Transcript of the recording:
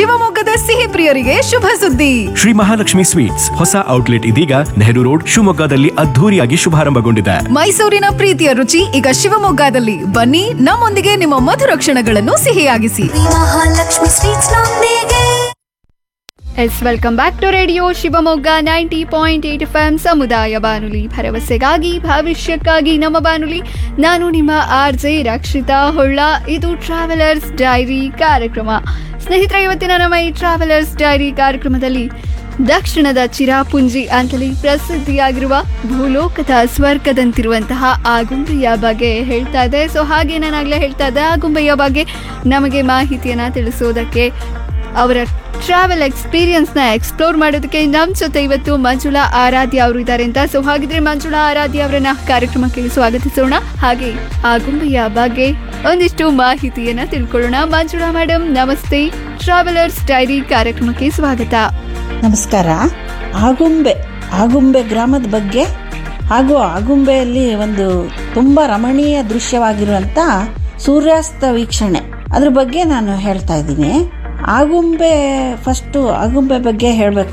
ಶಿವಮೊಗ್ಗದ ಸಿಹಿ ಪ್ರಿಯರಿಗೆ ಶುಭ ಸುದ್ದಿ ಶ್ರೀ ಮಹಾಲಕ್ಷ್ಮಿ ಸ್ವೀಟ್ಸ್ ಹೊಸ ಔಟ್ಲೆಟ್ ಇದೀಗ ನೆಹರು ರೋಡ್ ಶಿವಮೊಗ್ಗದಲ್ಲಿ ಅದ್ಧೂರಿಯಾಗಿ ಶುಭಾರಂಭಗೊಂಡಿದೆ ಮೈಸೂರಿನ ಪ್ರೀತಿಯ ರುಚಿ ಈಗ ಶಿವಮೊಗ್ಗದಲ್ಲಿ ಬನ್ನಿ ನಮ್ಮೊಂದಿಗೆ ನಿಮ್ಮ ಮಧುರ ಕ್ಷಣಗಳನ್ನು ಸಿಹಿಯಾಗಿಸಿ ಮಹಾಲಕ್ಷ್ಮಿ ಸ್ವೀಟ್ಸ್ ನೊಂದಿಗೆ yes welcome back to radio Shivamogga ninety point eight F M ಸಮುದಾಯ ಬಾನುಲಿ ಭರವಸೆಗಾಗಿ ಭವಿಷ್ಯಕ್ಕಾಗಿ ನಮ್ಮ ಬಾನುಲಿ ನಾನು ನಿಮ್ಮ ಆರ್ ಜೆ ರಕ್ಷಿತಾ ಹೊಳ್ಳ ಇದು ಟ್ರಾವೆಲರ್ಸ್ ಡೈರಿ ಕಾರ್ಯಕ್ರಮ ಸ್ನೇಹಿತರೆ ಇವತ್ತಿನ ನಮ್ಮ ಈ ಟ್ರಾವೆಲರ್ಸ್ ಡೈರಿ ಕಾರ್ಯಕ್ರಮದಲ್ಲಿ ದಕ್ಷಿಣದ ಚಿರಾಪುಂಜಿ ಅಂತಲೇ ಪ್ರಸಿದ್ಧಿಯಾಗಿರುವ ಭೂಲೋಕದ ಸ್ವರ್ಗದಂತಿರುವಂತಹ ಆಗುಂಬೆಯ ಬಗ್ಗೆ ಹೇಳ್ತಾ ಇದೆ ಸೊ ಹಾಗೆ ನಾನಾಗಲೇ ಹೇಳ್ತಾ ಇದ್ದೆ ಆಗುಂಬೆಯ ಬಗ್ಗೆ ನಮಗೆ ಮಾಹಿತಿಯನ್ನು ತಿಳಿಸೋದಕ್ಕೆ ಅವರ ಟ್ರಾವೆಲ್ ಎಕ್ಸ್ಪೀರಿಯನ್ಸ್ನ ಎಕ್ಸ್ಪ್ಲೋರ್ ಮಾಡೋದಕ್ಕೆ ನಮ್ಮ ಜೊತೆ ಇವತ್ತು ಮಂಜುಳಾ ಆರಾಧ್ಯ ಅವರು ಇದ್ದಾರೆ ಅಂತ ಸೊ ಹಾಗಿದ್ರೆ ಮಂಜುಳಾ ಆರಾಧ್ಯ ಅವರನ್ನ ಕಾರ್ಯಕ್ರಮಕ್ಕೆ ಸ್ವಾಗತಿಸೋಣ ಹಾಗೆ ಆಗುಂಬೆಯ ಬಗ್ಗೆ ಒಂದಿಷ್ಟು ಮಾಹಿತಿಯನ್ನ ತಿಳ್ಕೊಳ್ಳೋಣ ಮಂಜುಳಾ ಮೇಡಮ್ ನಮಸ್ತೆ ಟ್ರಾವೆಲರ್ಸ್ ಡೈರಿ ಕಾರ್ಯಕ್ರಮಕ್ಕೆ ಸ್ವಾಗತ ನಮಸ್ಕಾರ ಆಗುಂಬೆ ಆಗುಂಬೆ ಗ್ರಾಮದ ಬಗ್ಗೆ ಹಾಗೂ ಆಗುಂಬೆಯಲ್ಲಿ ಒಂದು ತುಂಬ ರಮಣೀಯ ದೃಶ್ಯವಾಗಿರುವಂಥ ಸೂರ್ಯಾಸ್ತ ವೀಕ್ಷಣೆ ಅದ್ರ ಬಗ್ಗೆ ನಾನು ಹೇಳ್ತಾ ಇದ್ದೀನಿ ಆಗುಂಬೆ ಫಸ್ಟು ಆಗುಂಬೆ ಬಗ್ಗೆ ಹೇಳಬೇಕು